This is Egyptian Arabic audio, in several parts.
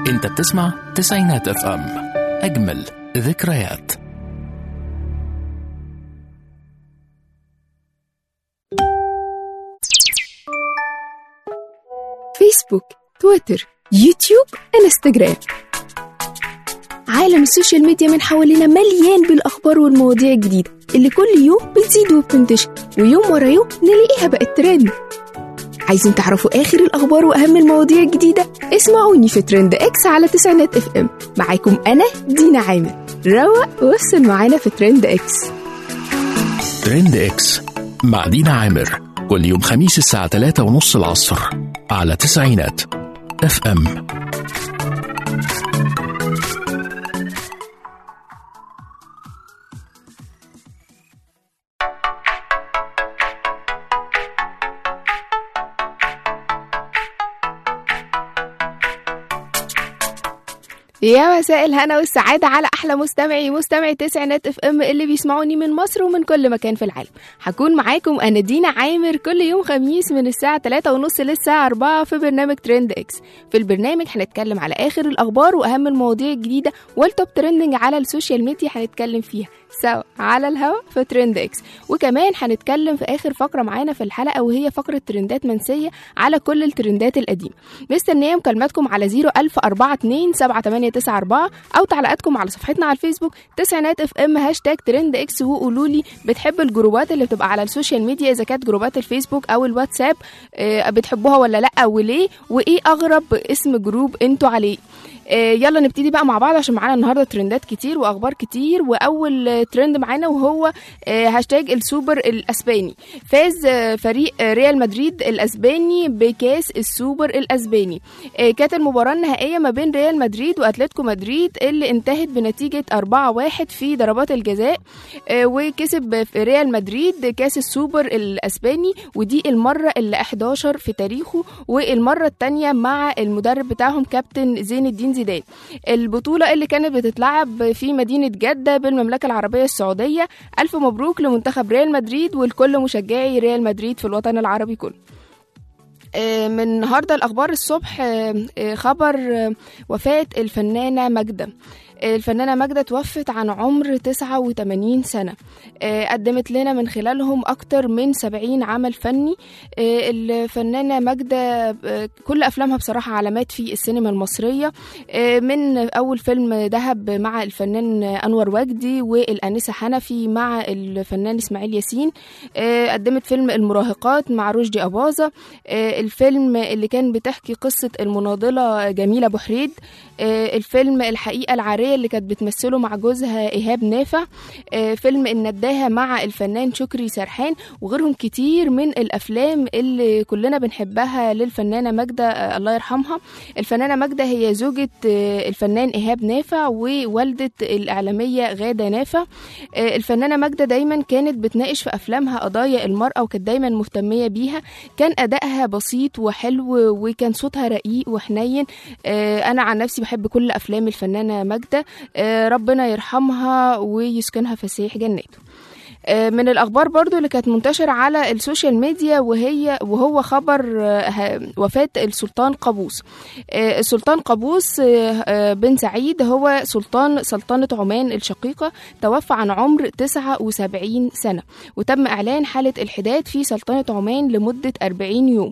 انت بتسمع تسعينات اف ام اجمل ذكريات فيسبوك تويتر يوتيوب انستغرام عالم السوشيال ميديا من حوالينا مليان بالأخبار والمواضيع الجديدة اللي كل يوم بتزيد وبتنتشر ويوم ورا يوم نلاقيها بقت ترند عايزين تعرفوا آخر الأخبار وأهم المواضيع الجديدة؟ اسمعوني في ترند إكس على تسعينات اف ام معاكم أنا دينا عامر روق وافصل معانا في ترند إكس ترند اكس مع دينا عامر كل يوم خميس الساعة 3 ونص العصر على تسعينات اف ام يا مساء الهنا والسعادة على أحلى مستمعي مستمعي تسعينات اف ام اللي بيسمعوني من مصر ومن كل مكان في العالم هكون معاكم أنا دينا عامر كل يوم خميس من الساعة 3 ونص للساعة 4 في برنامج ترند اكس في البرنامج هنتكلم على آخر الأخبار وأهم المواضيع الجديدة والتوب ترندنج على السوشيال ميديا هنتكلم فيها سوا على الهوا في ترند اكس وكمان هنتكلم في آخر فقرة معانا في الحلقة وهي فقرة ترندات منسية على كل الترندات القديمة مستنية مكالماتكم على 01042 7894 أو تعليقاتكم على صفحتنا على الفيسبوك تسعينات اف ام هاشتاج ترند اكس وقولوا لي بتحب الجروبات اللي بتبقى على السوشيال ميديا إذا كانت جروبات الفيسبوك أو الواتساب آه، بتحبوها ولا لأ وليه وإيه أغرب اسم جروب انتوا عليه آه، يلا نبتدي بقى مع بعض عشان معانا النهارده ترندات كتير واخبار كتير واول آه، ترند معانا وهو آه، هاشتاج السوبر الاسباني فاز آه، فريق آه، ريال مدريد الاسباني بكاس السوبر الاسباني آه، كانت المباراه النهائيه ما بين ريال مدريد واتلتيكو مدريد اللي انتهت بنتيجه 4-1 في ضربات الجزاء آه، وكسب في ريال مدريد كاس السوبر الاسباني ودي المره ال 11 في تاريخه والمره الثانيه مع المدرب بتاعهم كابتن زين الدين زيدان البطوله اللي كانت بتتلعب في مدينه جده بالمملكه العربيه السعوديه الف مبروك لمنتخب ريال مدريد ولكل مشجعي ريال مدريد في الوطن العربي كله آه، من النهارده الاخبار الصبح آه، آه، خبر آه، وفاه الفنانه ماجده الفنانة ماجدة توفت عن عمر 89 سنة آه، قدمت لنا من خلالهم أكتر من 70 عمل فني آه، الفنانة ماجدة آه، كل أفلامها بصراحة علامات في السينما المصرية آه، من أول فيلم دهب مع الفنان أنور وجدي والأنسة حنفي مع الفنان إسماعيل ياسين آه، قدمت فيلم المراهقات مع رشدي أباظة آه، الفيلم اللي كان بتحكي قصة المناضلة جميلة بحريد آه، الفيلم الحقيقة العارية اللي كانت بتمثله مع جوزها إيهاب نافع آه، فيلم النداهة مع الفنان شكري سرحان وغيرهم كتير من الأفلام اللي كلنا بنحبها للفنانة ماجدة آه، الله يرحمها الفنانة ماجدة هي زوجة آه، الفنان إيهاب نافع ووالدة الإعلامية غادة نافع آه، الفنانة ماجدة دايما كانت بتناقش في أفلامها قضايا المرأة وكانت دايما مهتمية بيها كان أدائها بسيط وحلو وكان صوتها رقيق وحنين آه، أنا عن نفسي بحب كل أفلام الفنانة ماجدة آه، ربنا يرحمها ويسكنها فسيح جناته آه، من الاخبار برضو اللي كانت منتشره على السوشيال ميديا وهي وهو خبر آه، ه- وفاه السلطان قابوس آه، السلطان قابوس آه، آه، بن سعيد هو سلطان سلطنه عمان الشقيقه توفى عن عمر 79 سنه وتم اعلان حاله الحداد في سلطنه عمان لمده 40 يوم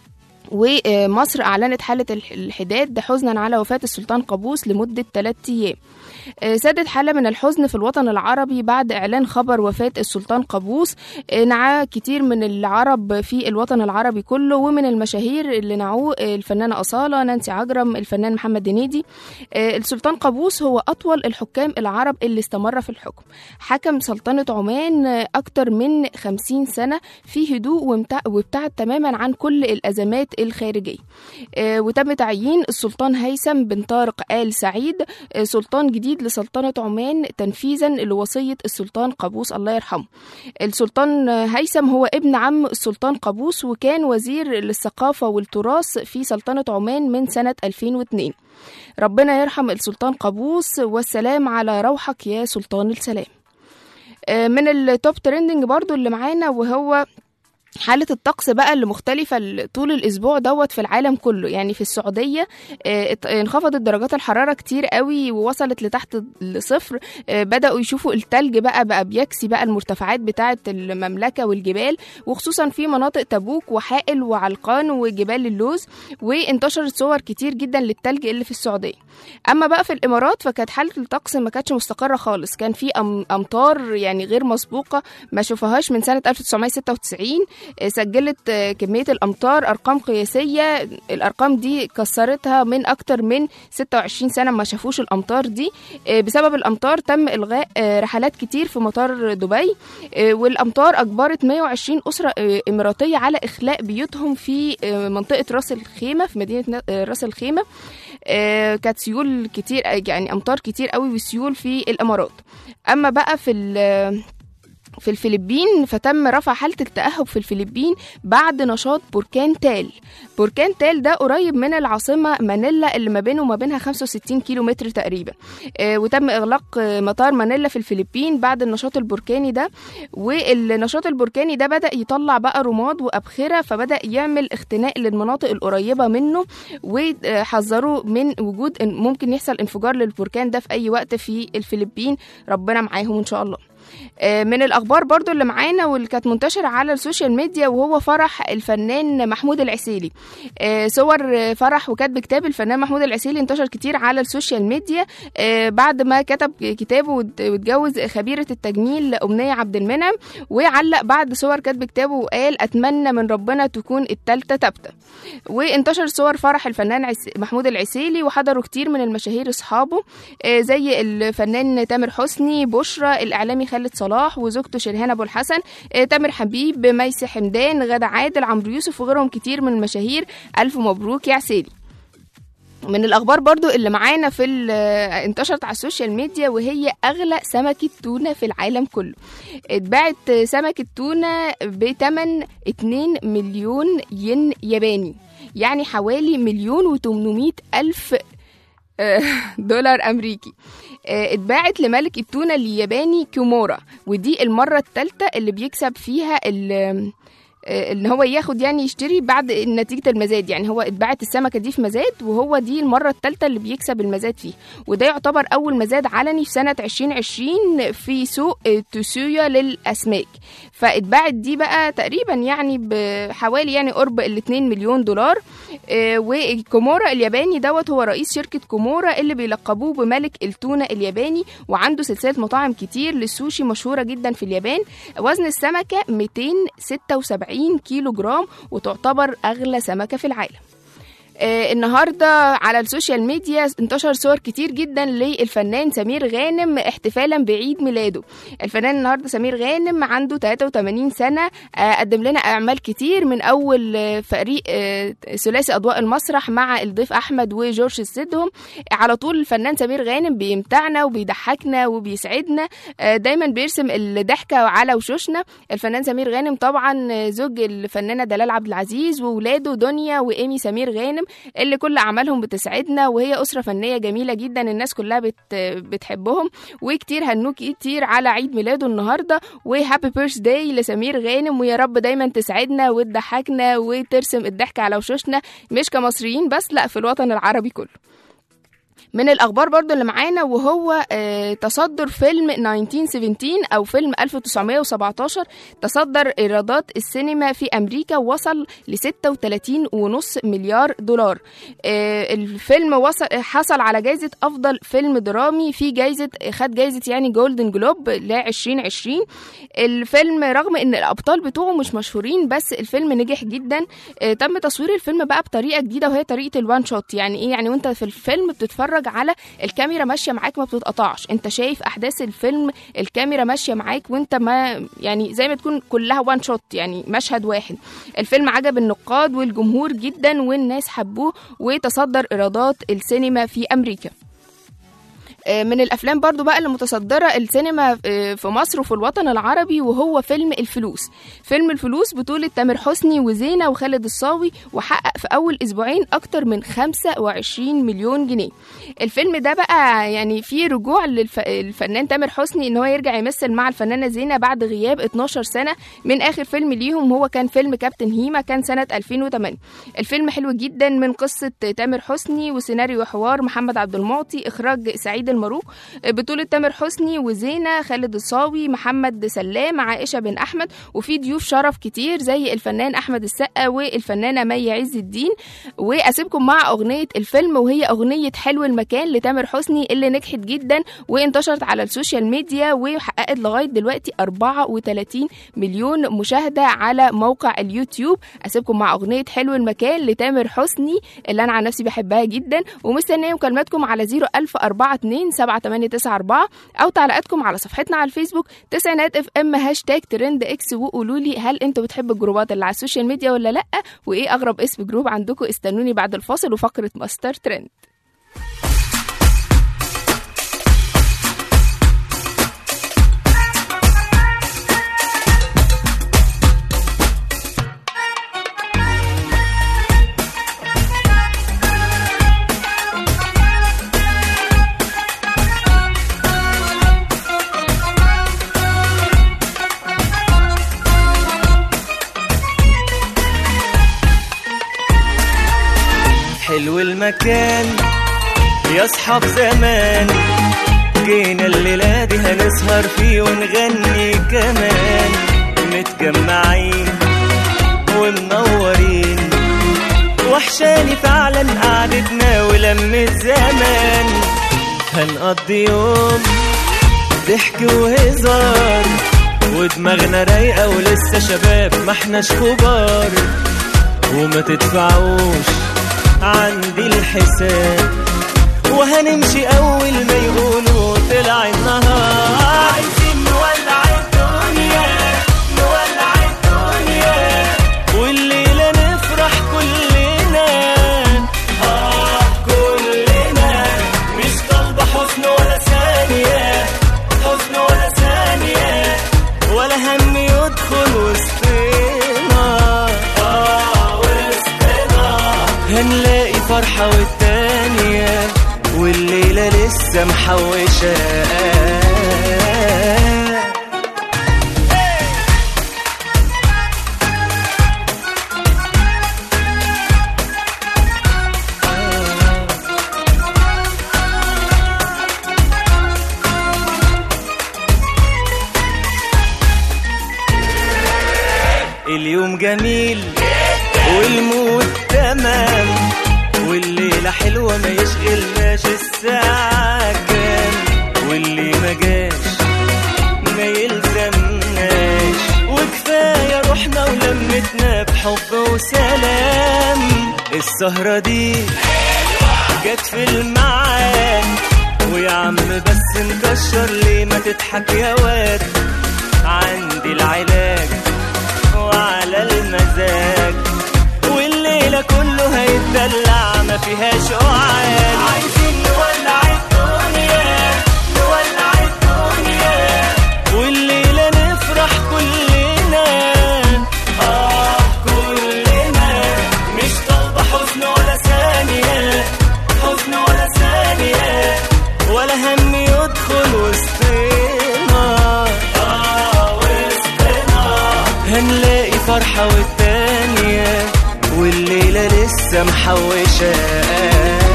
ومصر أعلنت حالة الح- الحداد حزنا على وفاة السلطان قابوس لمدة ثلاثة أيام آه، سادت حالة من الحزن في الوطن العربي بعد إعلان خبر وفاة السلطان قابوس آه، نعاه كتير من العرب في الوطن العربي كله ومن المشاهير اللي نعوه آه، الفنانة أصالة نانسي عجرم الفنان محمد هنيدي آه، السلطان قابوس هو أطول الحكام العرب اللي استمر في الحكم حكم سلطنة عمان آه، أكتر من خمسين سنة في هدوء وامتع- وابتعد تماما عن كل الأزمات الخارجية آه، وتم تعيين السلطان هيثم بن طارق آل سعيد آه، سلطان جديد لسلطنة عمان تنفيذا لوصية السلطان قابوس الله يرحمه السلطان هيثم هو ابن عم السلطان قابوس وكان وزير للثقافة والتراث في سلطنة عمان من سنة 2002 ربنا يرحم السلطان قابوس والسلام على روحك يا سلطان السلام آه، من التوب ترندنج برضو اللي معانا وهو حالة الطقس بقى اللي مختلفة ال- طول الأسبوع دوت في العالم كله يعني في السعودية آه، ات- انخفضت درجات الحرارة كتير قوي ووصلت لتحت الصفر آه، بدأوا يشوفوا التلج بقى بقى بيكسي بقى المرتفعات بتاعة المملكة والجبال وخصوصا في مناطق تبوك وحائل وعلقان وجبال اللوز وانتشرت صور كتير جدا للتلج اللي في السعودية أما بقى في الإمارات فكانت حالة الطقس ما كانتش مستقرة خالص كان في أم- أمطار يعني غير مسبوقة ما شوفهاش من سنة 1996 آه، سجلت آه، كمية الأمطار أرقام قياسية الأرقام دي كسرتها من أكتر من 26 سنة ما شافوش الأمطار دي آه، بسبب الأمطار تم إلغاء آه، رحلات كتير في مطار دبي آه، والأمطار أجبرت 120 أسرة آه، إماراتية على إخلاء بيوتهم في آه، منطقة راس الخيمة في مدينة نا- آه، راس الخيمة آه، كانت سيول كتير يعني أمطار كتير قوي وسيول في الإمارات أما بقى في ال- في الفلبين فتم رفع حالة التأهب في الفلبين بعد نشاط بركان تال بركان تال ده قريب من العاصمة مانيلا اللي ما بينه وما بينها 65 كيلو متر تقريبا آه، وتم إغلاق آه، مطار مانيلا في الفلبين بعد النشاط البركاني ده والنشاط البركاني ده بدأ يطلع بقى رماد وأبخرة فبدأ يعمل اختناق للمناطق القريبة منه وحذروا من وجود إن ممكن يحصل انفجار للبركان ده في أي وقت في الفلبين ربنا معاهم إن شاء الله آه، من الاخبار برضو اللي معانا واللي كانت منتشره على السوشيال ميديا وهو فرح الفنان محمود العسيلي آه، صور آه، فرح وكاتب كتاب الفنان محمود العسيلي انتشر كتير على السوشيال ميديا آه، بعد ما كتب كتابه وات- واتجوز خبيره التجميل امنيه عبد المنعم وعلق بعد صور كاتب كتابه وقال اتمنى من ربنا تكون التالتة تابتة وانتشر صور فرح الفنان عس... محمود العسيلي وحضروا كتير من المشاهير اصحابه آه، زي الفنان تامر حسني بشرى الاعلامي خالد صلاح وزوجته شرهان ابو الحسن آه، تامر حبيب ميسي حمدان غادة عادل عمرو يوسف وغيرهم كتير من المشاهير الف مبروك يا عسيلي من الاخبار برضو اللي معانا في ال- انتشرت على السوشيال ميديا وهي اغلى سمكه تونه في العالم كله اتباعت سمكه تونه بتمن 2 مليون ين ياباني يعني حوالي مليون وتمنمية ألف آه، دولار أمريكي آه، اتباعت لملك التونة الياباني كيمورا ودي المرة الثالثة اللي بيكسب فيها ال- آه، ان هو ياخد يعني يشتري بعد نتيجه المزاد يعني هو اتباعت السمكه دي في مزاد وهو دي المره الثالثه اللي بيكسب المزاد فيه وده يعتبر اول مزاد علني في سنه 2020 في سوق آه، توسويا للاسماك فاتباعت دي بقى تقريبا يعني بحوالي يعني قرب ال 2 مليون دولار آه، وكومورا الياباني دوت هو رئيس شركه كومورا اللي بيلقبوه بملك التونه الياباني وعنده سلسله مطاعم كتير للسوشي مشهوره جدا في اليابان وزن السمكه 276 كيلو جرام وتعتبر اغلى سمكه في العالم آه، النهارده على السوشيال ميديا انتشر صور كتير جدا للفنان سمير غانم احتفالا بعيد ميلاده الفنان النهارده سمير غانم عنده 83 سنه آه، قدم لنا اعمال كتير من اول آه، فريق آه، ثلاثي اضواء المسرح مع الضيف احمد وجورج السدهم على طول الفنان سمير غانم بيمتعنا وبيضحكنا وبيسعدنا آه، دايما بيرسم الضحكه على وشوشنا الفنان سمير غانم طبعا آه، زوج الفنانه دلال عبد العزيز واولاده دنيا وايمي سمير غانم اللي كل اعمالهم بتسعدنا وهي اسره فنيه جميله جدا الناس كلها بت بتحبهم وكتير هنوك كتير على عيد ميلاده النهارده وهابي بيرث داي لسمير غانم ويا رب دايما تسعدنا وتضحكنا وترسم الضحك على وشوشنا مش كمصريين بس لا في الوطن العربي كله من الاخبار برضو اللي معانا وهو آه، تصدر فيلم 1917 او فيلم 1917 تصدر ايرادات السينما في امريكا وصل ل 36.5 مليار دولار آه، الفيلم وصل حصل على جائزه افضل فيلم درامي في جائزه خد جائزه يعني جولدن جلوب ل 2020 الفيلم رغم ان الابطال بتوعه مش مشهورين بس الفيلم نجح جدا آه، تم تصوير الفيلم بقى بطريقه جديده وهي طريقه الوان شوت يعني ايه يعني وانت في الفيلم بتتفرج على الكاميرا ماشيه معاك ما بتتقطعش انت شايف احداث الفيلم الكاميرا ماشيه معاك وانت ما يعني زي ما تكون كلها وان شوت يعني مشهد واحد الفيلم عجب النقاد والجمهور جدا والناس حبوه وتصدر ايرادات السينما في امريكا آه، من الافلام برضو بقى اللي متصدره السينما آه، في مصر وفي الوطن العربي وهو فيلم الفلوس فيلم الفلوس بطوله تامر حسني وزينه وخالد الصاوي وحقق في اول اسبوعين اكتر من 25 مليون جنيه الفيلم ده بقى يعني فيه رجوع للفنان تامر حسني ان هو يرجع يمثل مع الفنانه زينه بعد غياب 12 سنه من اخر فيلم ليهم هو كان فيلم كابتن هيما كان سنه 2008 الفيلم حلو جدا من قصه تامر حسني وسيناريو وحوار محمد عبد المعطي اخراج سعيد المروق بطوله تامر حسني وزينه خالد الصاوي محمد سلام عائشه بن احمد وفي ضيوف شرف كتير زي الفنان احمد السقا والفنانه مي عز الدين واسيبكم مع اغنيه الفيلم وهي اغنيه حلو المكان لتامر حسني اللي نجحت جدا وانتشرت على السوشيال ميديا وحققت لغايه دلوقتي 34 مليون مشاهده على موقع اليوتيوب اسيبكم مع اغنيه حلو المكان لتامر حسني اللي انا عن نفسي بحبها جدا ومستنيه مكالماتكم على 01042 7894 او تعليقاتكم على صفحتنا على الفيسبوك تسعينات اف ام هاشتاج ترند اكس وقولوا لي هل انتوا بتحبوا الجروبات اللي على السوشيال ميديا ولا لا وايه اغرب اسم جروب عندكم استنوني بعد الفاصل وفقره ماستر ترند حلو المكان يا اصحاب زمان جينا الليلة دي هنسهر فيه ونغني كمان متجمعين ومنورين وحشاني فعلا قعدتنا ولمة زمان هنقضي يوم ضحك وهزار ودماغنا رايقة ولسه شباب ما احناش كبار وما تدفعوش عندي الحساب وهنمشي اول ما يقولوا طلع النهار عايزين نولع الدنيا نولع الدنيا والليله نفرح كلنا اه كلنا مش طالبه حزن ولا ثانيه حزن ولا ثانيه ولا هم يدخل وسطنا اه وسطنا هنلاقي فرحة والتانية والليلة لسه محوشة اليوم جميل والمود تمام والليلة حلوة ما يشغلناش الساعة كام واللي ما جاش ما يلزمناش وكفاية روحنا ولمتنا بحب وسلام السهرة دي جت في الميعاد ويا عم بس نكشر ليه ما تضحك يا واد عندي العلاج وعلى المزاج والليلة كله هيتدلع ما فيهاش قعاد عايزين نولع الدنيا نولع الدنيا والليلة نفرح كلنا آه كلنا مش طالبة حزن ولا ثانية حزن ولا ثانية ولا هم يدخل وسطنا آه وسطنا هنلاقي فرحة والتانية والليلة لسه محوشة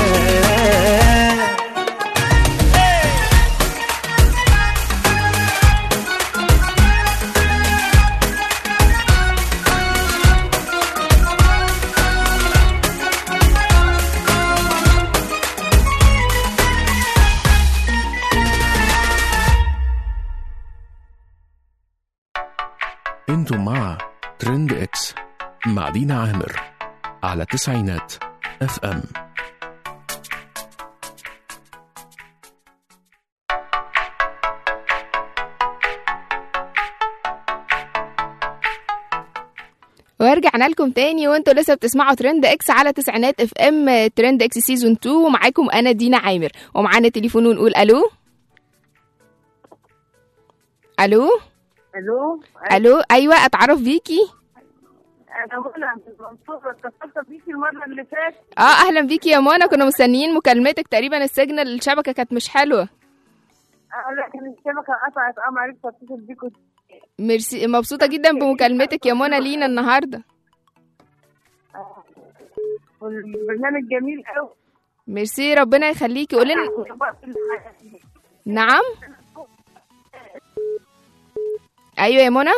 انتم مع ترند اكس مع دينا عامر على تسعينات اف ام ورجعنا لكم تاني وانتوا لسه بتسمعوا ترند اكس على تسعينات اف ام ترند اكس سيزون 2 ومعاكم انا دينا عامر ومعانا تليفون ونقول الو الو الو الو ايوه اتعرف بيكي انا منى من المنصوره اتصلت بيكي المره اللي فاتت اه اهلا بيكي يا منى كنا مستنيين مكالمتك تقريبا السيجنال الشبكه كانت مش حلوه اه لكن الشبكه قطعت اه معرفتش اتصل بيكم ميرسي مبسوطه جدا بمكالمتك يا منى لينا النهارده والبرنامج جميل قوي ميرسي ربنا يخليكي قولي لنا نعم ايوه يا منى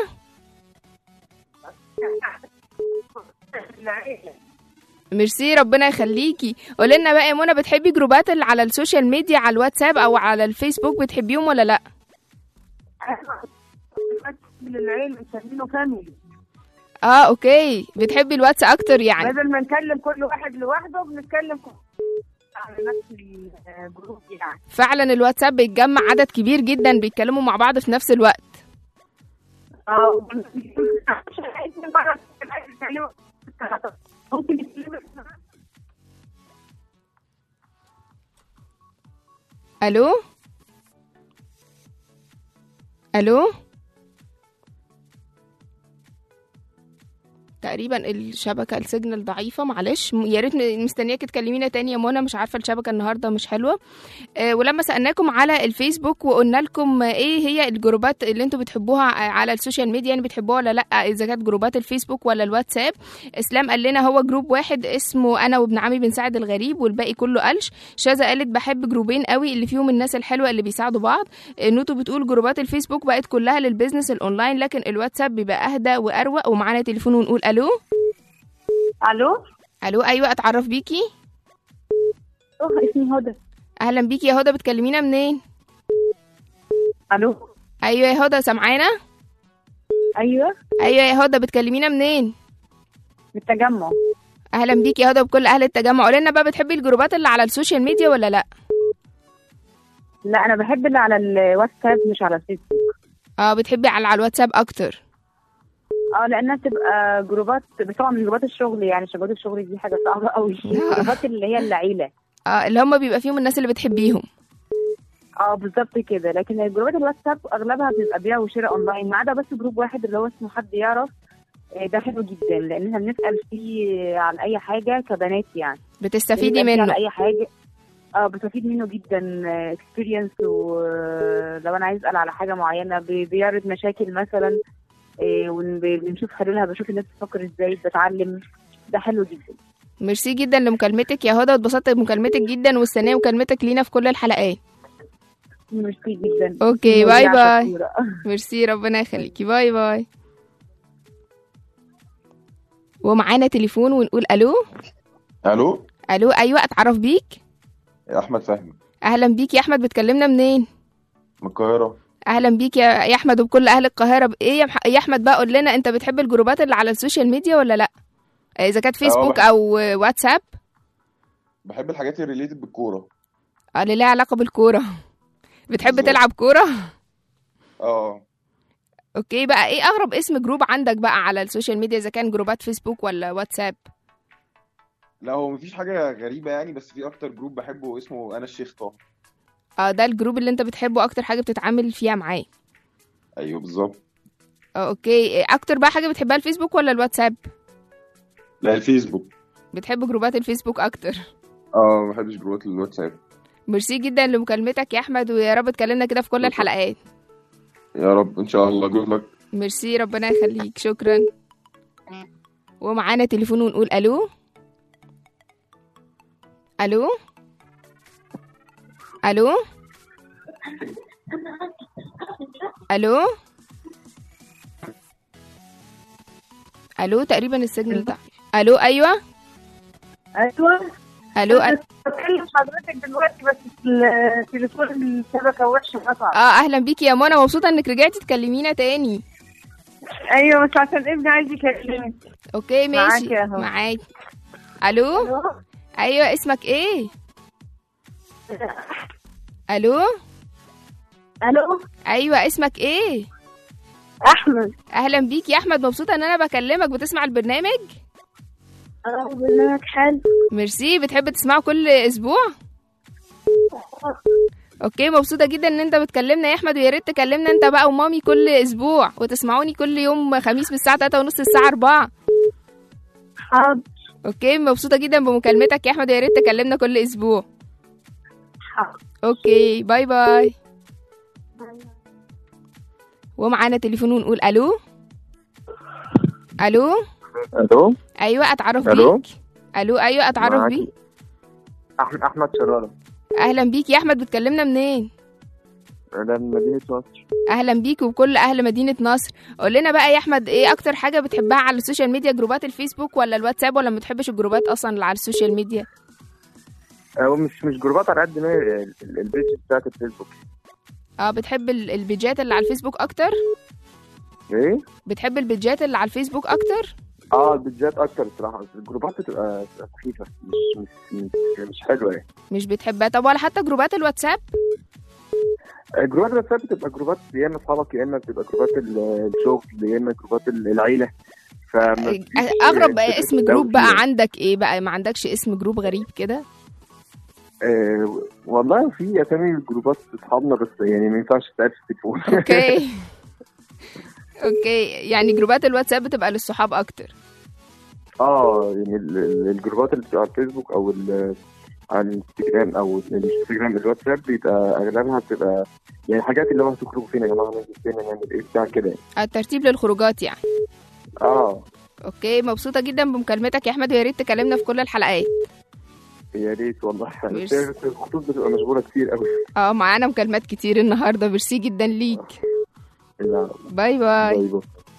ميرسي ربنا يخليكي قولي لنا بقى يا منى بتحبي جروبات اللي على السوشيال ميديا على الواتساب او على الفيسبوك بتحبيهم ولا لا للعيله مسمينه فاميلي اه اوكي بتحبي الواتس اكتر يعني بدل ما نكلم كل واحد لوحده بنتكلم كل- على نفس الجروب يعني فعلا الواتساب بيتجمع عدد كبير جدا بيتكلموا مع بعض في نفس الوقت اه ممكن يكلمك الو الو تقريبا الشبكه السيجنال ضعيفه معلش م- يا ريت م- مستنياك تكلمينا تاني يا منى مش عارفه الشبكه النهارده مش حلوه آه ولما سالناكم على الفيسبوك وقلنا لكم آه، ايه هي الجروبات اللي انتوا بتحبوها ع- على السوشيال ميديا يعني بتحبوها ولا لا اذا كانت جروبات الفيسبوك ولا الواتساب اسلام قال لنا هو جروب واحد اسمه انا وابن عمي بنساعد الغريب والباقي كله قلش شاذة قالت بحب جروبين قوي اللي فيهم الناس الحلوه اللي بيساعدوا بعض آه، نوتو بتقول جروبات الفيسبوك بقت كلها للبيزنس الاونلاين لكن الواتساب بيبقى اهدى واروق ومعانا تليفون ونقول الو الو الو ايوه اتعرف بيكي اه اسمي هدى اهلا بيكي يا هدى بتكلمينا منين الو ايوه يا هدى سامعانا ايوه ايوه يا هدى بتكلمينا منين بالتجمع اهلا بيكي يا هدى بكل اهل التجمع قولي لنا بقى بتحبي الجروبات اللي على السوشيال ميديا ولا لا لا انا بحب اللي على الواتساب مش على الفيسبوك اه بتحبي على على الواتساب اكتر اه لانها بتبقى جروبات بس طبعا مش جروبات الشغل يعني جروبات الشغل دي حاجه صعبه قوي جروبات اللي هي العيله اه اللي هم بيبقى فيهم الناس اللي بتحبيهم اه بالظبط كده لكن جروبات الواتساب اغلبها بتبقى بيع وشراء اونلاين ما عدا بس جروب واحد اللي هو اسمه حد يعرف آه، ده حلو جدا لان احنا بنسال فيه عن اي حاجه كبنات يعني بتستفيدي بنسأل فيه منه على اي حاجه اه بستفيد منه جدا اكسبيرينس ولو انا عايز اسال على حاجه معينه بي- بيعرض مشاكل مثلا آه، وبنشوف حلولها بشوف الناس بتفكر ازاي بتعلم ده حلو جدا ميرسي جدا لمكالمتك يا هدى واتبسطت بمكالمتك جدا واستنيه مكالمتك لينا في كل الحلقات ميرسي جدا اوكي باي مذيعة باي شطورة. ميرسي ربنا يخليكي باي باي ومعانا تليفون ونقول الو الو الو ايوه اتعرف بيك يا احمد فهمي اهلا بيك يا احمد بتكلمنا منين من القاهره اهلا بيك يا يا احمد وبكل اهل القاهره ايه يا, مح... يا احمد بقى قول لنا انت بتحب الجروبات اللي على السوشيال ميديا ولا لا اذا كانت فيسبوك بحب. او واتساب بحب الحاجات الريليتد بالكوره اه اللي ليها علاقه بالكوره بتحب بالظبط. تلعب كوره اه اوكي بقى ايه اغرب اسم جروب عندك بقى على السوشيال ميديا اذا كان جروبات فيسبوك ولا واتساب لا هو مفيش حاجه غريبه يعني بس في اكتر جروب بحبه اسمه انا الشيخ طه اه ده الجروب اللي انت بتحبه اكتر حاجه بتتعامل فيها معاه ايوه بالظبط اه اوكي إيه اكتر بقى حاجه بتحبها الفيسبوك ولا الواتساب لا الفيسبوك بتحب جروبات الفيسبوك اكتر اه ما بحبش جروبات الواتساب ميرسي جدا لمكالمتك يا احمد ويا رب تكلمنا كده في كل شكرا. الحلقات يا رب ان شاء الله جود لك ميرسي ربنا يخليك شكرا ومعانا تليفون ونقول الو الو الو الو الو تقريبا السجن بتاع الو ايوه ايوه الو أ... بكلم حضرتك دلوقتي بس التليفون الشبكه وحشه قطع اه اهلا بيكي يا منى مبسوطه انك رجعتي تكلمينا تاني ايوه بس عشان ابني عايز يكلمك اوكي ماشي معاكي أهو. معاكي الو ايوه اسمك ايه الو الو ايوه اسمك ايه احمد اهلا بيك يا احمد مبسوطه ان انا بكلمك بتسمع البرنامج اه برنامج حلو ميرسي بتحب تسمعه كل اسبوع اوكي مبسوطه جدا ان انت بتكلمنا يا احمد ويا ريت تكلمنا انت بقى ومامي كل اسبوع وتسمعوني كل يوم خميس من الساعه 3 ونص الساعه 4 حاضر اوكي مبسوطه جدا بمكالمتك يا احمد ويا ريت تكلمنا كل اسبوع حاضر اوكي باي باي ومعانا تليفون ونقول الو الو الو ايوه اتعرف ألو؟ بيك الو ايوه اتعرف معاكي. بيك أحمد أحمد شرارة اهلا بيك يا احمد بتكلمنا منين ده من مدينة مصر اهلا بيك وكل اهل مدينه نصر قول لنا بقى يا احمد ايه اكتر حاجه بتحبها على السوشيال ميديا جروبات الفيسبوك ولا الواتساب ولا ما بتحبش الجروبات اصلا اللي على السوشيال ميديا هو مش مش جروبات على قد ما هي ال- ال- البيج بتاعت الفيسبوك اه بتحب ال- البيجات اللي على الفيسبوك اكتر ايه؟ بتحب البيجات اللي على الفيسبوك اكتر اه البيجات اكتر الصراحة بس الجروبات بتبقى بتبقى سخيفة مش مش مش, مش حلوة يعني مش بتحبها طب ولا حتى جروبات الواتساب آه، جروبات الواتساب بتبقى جروبات يا اما اصحابك يا اما بتبقى جروبات ال- الشغل يا اما جروبات ال- العيلة فما فيش- اغرب بتبقى اسم تساوي جروب بقى فيها. عندك ايه بقى ما عندكش اسم جروب غريب كده آه والله في اسامي جروبات اصحابنا بس يعني ما ينفعش تتقال في التليفون اوكي اوكي يعني جروبات الواتساب بتبقى للصحاب اكتر اه يعني ال- ال- الجروبات اللي بتبقى على الفيسبوك او ال- على الانستجرام او الانستجرام الواتساب بيبقى اغلبها بتبقى يعني حاجات اللي هو هتخرجوا فين يا جماعه ننزل فين نعمل ايه بتاع كده يعني. الترتيب للخروجات يعني اه اوكي مبسوطه جدا بمكالمتك يا احمد ويا ريت تكلمنا في كل الحلقات يا ريت والله ميرسي. بس الخطوط بتبقى مشغوله كتير قوي اه معانا مكالمات كتير النهارده ميرسي جدا ليك لا باي باي باي باي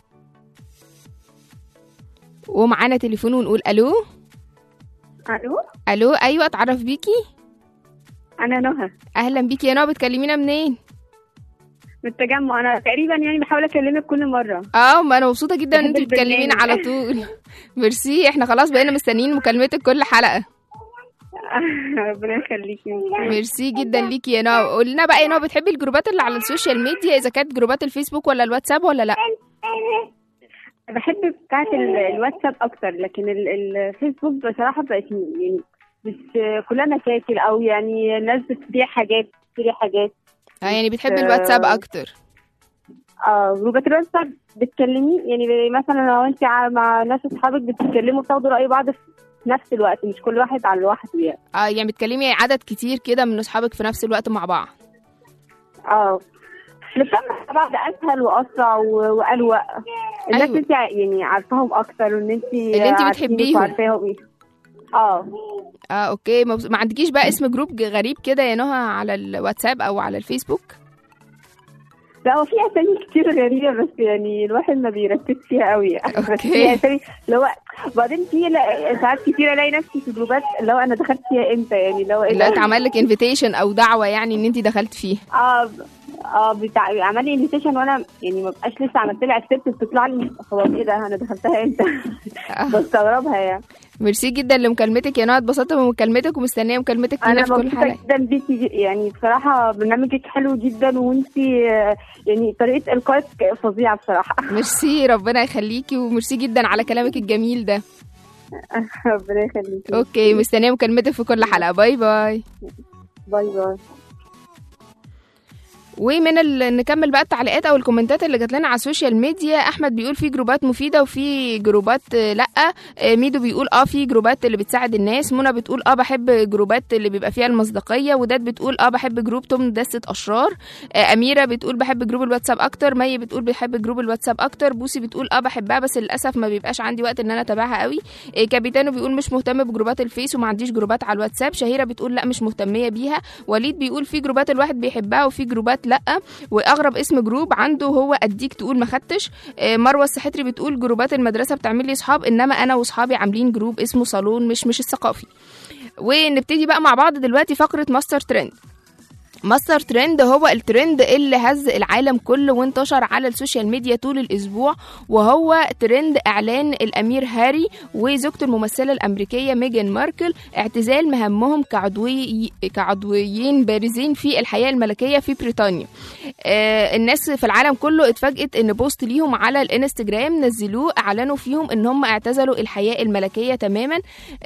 ومعانا تليفون ونقول الو الو الو ايوه اتعرف بيكي انا نهى اهلا بيكي يا نوى بتكلمينا منين من التجمع انا تقريبا يعني بحاول اكلمك كل مره اه ما انا مبسوطه جدا ان بحب انت بتكلمينا البرنامج. على طول ميرسي احنا خلاص بقينا مستنيين مكالمتك كل حلقه ربنا يخليكي ميرسي جدا ليكي يا نوى قول لنا بقى يا نوى بتحبي الجروبات اللي على السوشيال ميديا اذا كانت جروبات الفيسبوك ولا الواتساب ولا لا بحب بتاعت ال- الواتساب اكتر لكن ال- الفيسبوك بصراحه بقت يعني مش كلها مشاكل او يعني الناس بتبيع حاجات تشتري حاجات اه يعني بتحبي آه. الواتساب اكتر اه جروبات الواتساب بتكلمي يعني مثلا لو انت ع- مع ناس اصحابك بتتكلموا بتاخدوا راي بعض في نفس الوقت مش كل واحد على لوحده يعني اه يعني بتكلمي عدد كتير كده من اصحابك في نفس الوقت مع بعض اه نفهم مع بعض اسهل واسرع و- واروق الناس أيوة. انت يعني عارفاهم اكتر وان انت اللي انت عارفينك بتحبيهم. وعارفاهم اه اه اوكي مبس... ما عندكيش بقى اسم جروب ج- غريب كده يا نهى على الواتساب او على الفيسبوك لا هو في اسامي كتير غريبه بس يعني الواحد ما بيركزش فيها قوي يعني بس أوكي. في اسامي اللي هو بعدين في لا- ساعات كتير الاقي نفسي في جروبات اللي هو انا دخلت فيها امتى يعني اللي هو ايه اللي ده؟ اتعمل لك انفيتيشن او دعوه يعني ان انت دخلت فيه اه اه بتاع عمل لي انفيتيشن وانا يعني ما بقاش لسه عملت لها اكسبت بتطلع لي هو ايه ده انا دخلتها امتى آه. بستغربها يعني ميرسي جدا لمكالمتك يا نهى اتبسطت بمكالمتك ومستنيه مكالمتك لينا انا في كل مبسوطه حلقه جدا بيكي ج- يعني بصراحه برنامجك حلو جدا وانت يعني طريقه القائك فظيعه بصراحه ميرسي ربنا يخليكي وميرسي جدا على كلامك الجميل ده ربنا يخليكي اوكي مستنيه مكالمتك في كل حلقه باي باي باي باي ومن ال... نكمل بقى التعليقات او الكومنتات اللي جات لنا على السوشيال ميديا احمد بيقول في جروبات مفيده وفي جروبات آه، لا آه، ميدو بيقول اه في جروبات اللي بتساعد الناس منى بتقول اه بحب جروبات اللي بيبقى فيها المصداقيه وداد بتقول اه بحب جروب توم دسة اشرار آه، اميره بتقول بحب جروب الواتساب اكتر مي بتقول بحب جروب الواتساب اكتر بوسي بتقول اه بحبها بس للاسف ما بيبقاش عندي وقت ان انا اتابعها قوي آه، كابيتانو بيقول مش مهتم بجروبات الفيس وما عنديش جروبات على الواتساب شهيره بتقول لا مش مهتميه بيها وليد بيقول في جروبات الواحد بيحبها وفي جروبات لا واغرب اسم جروب عنده هو اديك تقول ما خدتش آه، مروه السحتري بتقول جروبات المدرسه بتعمل لي صحاب انما انا واصحابي عاملين جروب اسمه صالون مش مش الثقافي ونبتدي بقى مع بعض دلوقتي فقره ماستر ترند ماستر ترند هو الترند اللي هز العالم كله وانتشر على السوشيال ميديا طول الاسبوع وهو ترند اعلان الامير هاري وزوجته الممثله الامريكيه ميجان ماركل اعتزال مهامهم كعضوي كعضويين بارزين في الحياه الملكيه في بريطانيا آه الناس في العالم كله اتفاجئت ان بوست ليهم على الانستجرام نزلوه اعلنوا فيهم ان هم اعتزلوا الحياه الملكيه تماما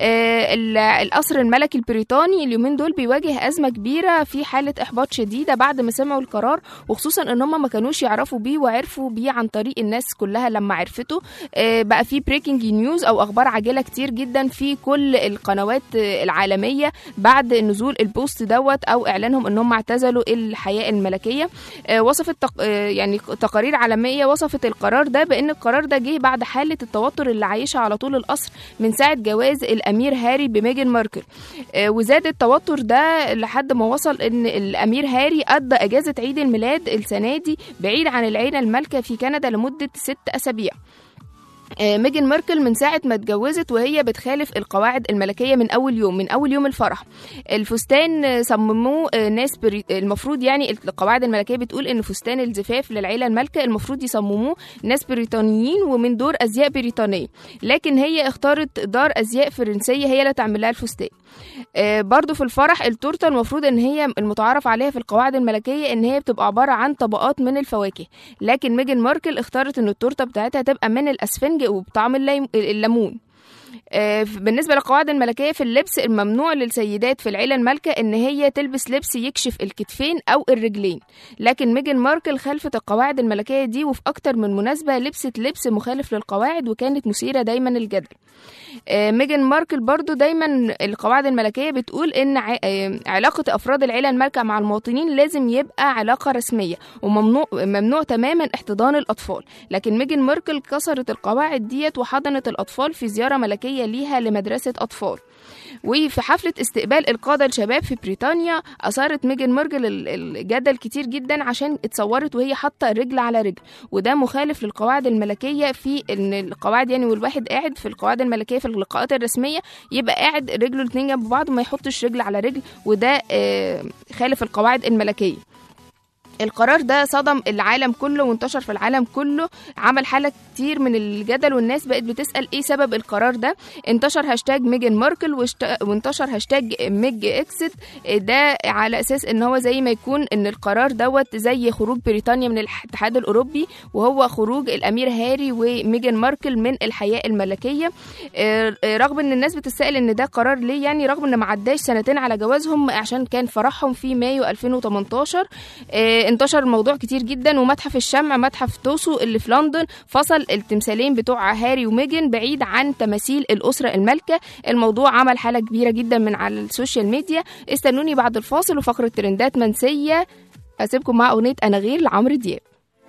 آه ال- القصر الملكي البريطاني اليومين دول بيواجه ازمه كبيره في حاله احباط شديده بعد ما سمعوا القرار وخصوصا ان هم ما كانوش يعرفوا بيه وعرفوا بيه عن طريق الناس كلها لما عرفته آه، بقى في بريكنج نيوز او اخبار عاجله كتير جدا في كل القنوات آه، العالميه بعد نزول البوست دوت او اعلانهم ان هم اعتزلوا الحياه الملكيه آه، وصفت تق... آه، يعني تقارير عالميه وصفت القرار ده بان القرار ده جه بعد حاله التوتر اللي عايشها على طول القصر من ساعه جواز الامير هاري بميجان ماركل آه، وزاد التوتر ده لحد ما وصل ان الامير هاري قضى اجازه عيد الميلاد السنه دي بعيد عن العيله المالكه في كندا لمده ست اسابيع آه، ميجان ميركل من ساعة ما اتجوزت وهي بتخالف القواعد الملكية من أول يوم من أول يوم الفرح الفستان آه، صمموه آه، ناس بري... المفروض يعني القواعد الملكية بتقول إن فستان الزفاف للعيلة المالكة المفروض يصمموه ناس بريطانيين ومن دور أزياء بريطانية لكن هي اختارت دار أزياء فرنسية هي اللي تعمل لها الفستان آه، برضو في الفرح التورته المفروض ان هي المتعارف عليها في القواعد الملكيه ان هي بتبقى عباره عن طبقات من الفواكه لكن ميجان ماركل اختارت ان التورته بتاعتها تبقى من الاسفنج وبطعم الليم- الليمون آه، بالنسبه للقواعد الملكيه في اللبس الممنوع للسيدات في العيله المالكه ان هي تلبس لبس يكشف الكتفين او الرجلين لكن ميجان ماركل خالفت القواعد الملكيه دي وفي اكتر من مناسبه لبست لبس مخالف للقواعد وكانت مثيره دايما الجدل آه، ميجان ماركل برضو دايما القواعد الملكية بتقول ان ع- آه، علاقة افراد العيلة المالكة مع المواطنين لازم يبقى علاقة رسمية وممنوع ممنوع تماما احتضان الاطفال لكن ميجان ماركل كسرت القواعد ديت وحضنت الاطفال في زيارة ملكية ليها لمدرسة اطفال وفي حفلة استقبال القادة الشباب في بريطانيا أثارت ميجان ماركل ال- الجدل كتير جدا عشان اتصورت وهي حاطة رجل على رجل وده مخالف للقواعد الملكية في إن القواعد يعني والواحد قاعد في القواعد الملكية في اللقاءات الرسمية يبقى قاعد رجله الاتنين جنب بعض وما يحطش رجل على رجل وده آه، خالف القواعد الملكية القرار ده صدم العالم كله وانتشر في العالم كله عمل حالة كتير من الجدل والناس بقت بتسأل ايه سبب القرار ده انتشر هاشتاج ميجان ماركل واشت- وانتشر هاشتاج ميج اكسد ده على اساس ان هو زي ما يكون ان القرار دوت زي خروج بريطانيا من الاتحاد الاوروبي وهو خروج الامير هاري وميجان ماركل من الحياه الملكيه آه، آه، رغم ان الناس بتسأل ان ده قرار ليه يعني رغم ان ما عداش سنتين على جوازهم عشان كان فرحهم في مايو 2018 آه، انتشر الموضوع كتير جدا ومتحف الشمع متحف توسو اللي في لندن فصل التمثالين بتوع هاري وميجن بعيد عن تماثيل الأسرة المالكة الموضوع عمل حالة كبيرة جدا من على السوشيال ميديا استنوني بعد الفاصل وفقرة ترندات منسية أسيبكم مع أغنية أنا غير لعمرو دياب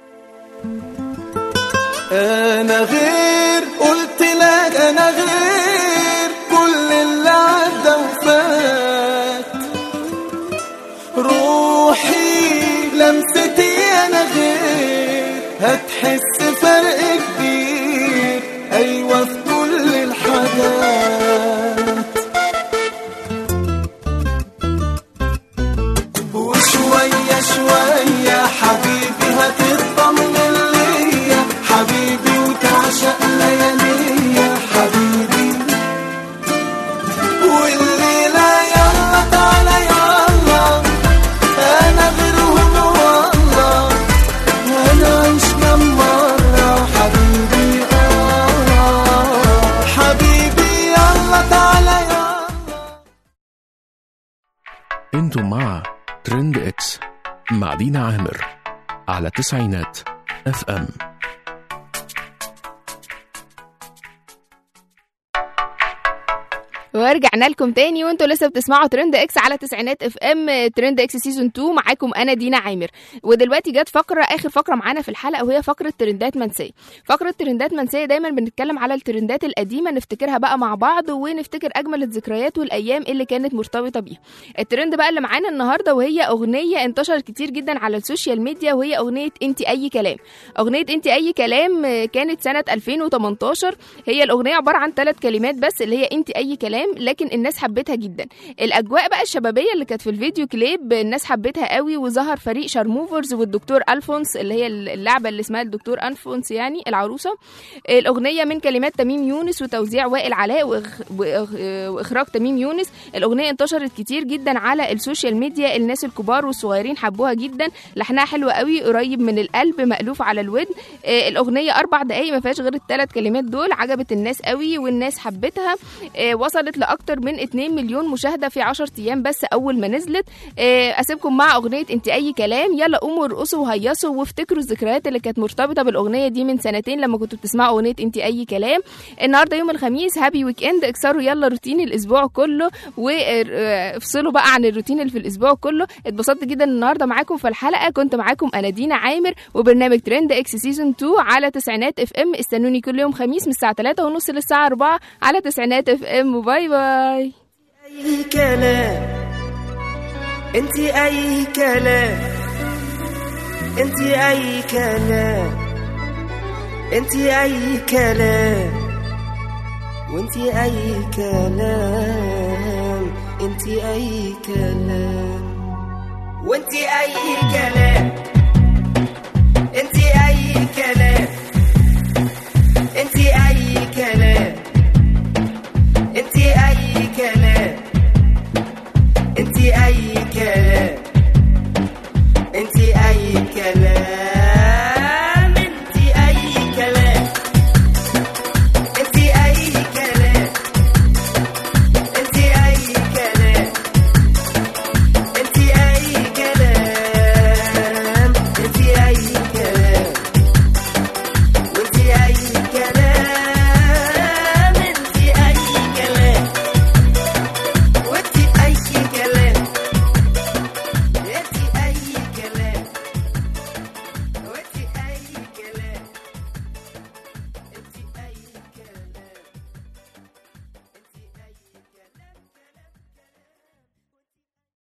انا غير قلت لك انا غير كل اللي عدى وفات روحي لمستي انا غير هتحس فرق كبير ايوه في كل الحاجات وشوية شوية حبيبي هتطمن ليا حبيبي وتعشق لياليا حبيبي والليلة يلا تعالى يلا أنا غيرهم والله هنعيش كم مرة حبيبي آه حبيبي يلا تعالى يلا انتم مع ترند اكس مع دينا عامر على تسعينات اف ام ورجعنا لكم تاني وانتوا لسه بتسمعوا ترند اكس على تسعينات اف ام ترند اكس سيزون 2 معاكم انا دينا عامر ودلوقتي جت فقره اخر فقره معانا في الحلقه وهي فقره ترندات منسيه فقره ترندات منسيه دايما بنتكلم على الترندات القديمه نفتكرها بقى مع بعض ونفتكر اجمل الذكريات والايام اللي كانت مرتبطه بيها الترند بقى اللي معانا النهارده وهي اغنيه انتشرت كتير جدا على السوشيال ميديا وهي اغنيه انت اي كلام اغنيه انت اي كلام آه، كانت سنه 2018 هي الاغنيه عباره عن ثلاث كلمات بس اللي هي انت اي كلام كلام لكن الناس حبتها جدا الاجواء بقى الشبابيه اللي كانت في الفيديو كليب الناس حبتها قوي وظهر فريق شارموفرز والدكتور الفونس اللي هي اللعبه اللي اسمها الدكتور الفونس يعني العروسه الاغنيه من كلمات تميم يونس وتوزيع وائل علاء وإخ... وإخ... واخراج تميم يونس الاغنيه انتشرت كتير جدا على السوشيال ميديا الناس الكبار والصغيرين حبوها جدا لحنها حلو قوي قريب من القلب مألوف على الودن آه، الاغنيه اربع دقايق ما فيهاش غير الثلاث كلمات دول عجبت الناس قوي والناس حبتها آه، وصلت لاكتر من 2 مليون مشاهده في 10 ايام بس اول ما نزلت آه، اسيبكم مع اغنيه انت اي كلام يلا قوموا ارقصوا وهيصوا وافتكروا الذكريات اللي كانت مرتبطه بالاغنيه دي من سنتين لما كنتوا بتسمعوا اغنيه انت اي كلام النهارده يوم الخميس هابي ويك اند اكسروا يلا روتين الاسبوع كله وافصلوا بقى عن الروتين اللي في الاسبوع كله اتبسطت جدا النهارده معاكم في الحلقه كنت معاكم انا دينا عامر وبرنامج ترند اكس سيزون 2 على تسعينات اف ام استنوني كل يوم خميس من الساعه 3 ونص للساعه 4 على تسعينات اف ام وباي باي اي كلام انت اي كلام انت اي كلام انت اي كلام وانت اي كلام انت اي كلام وانت اي كلام انت اي كلام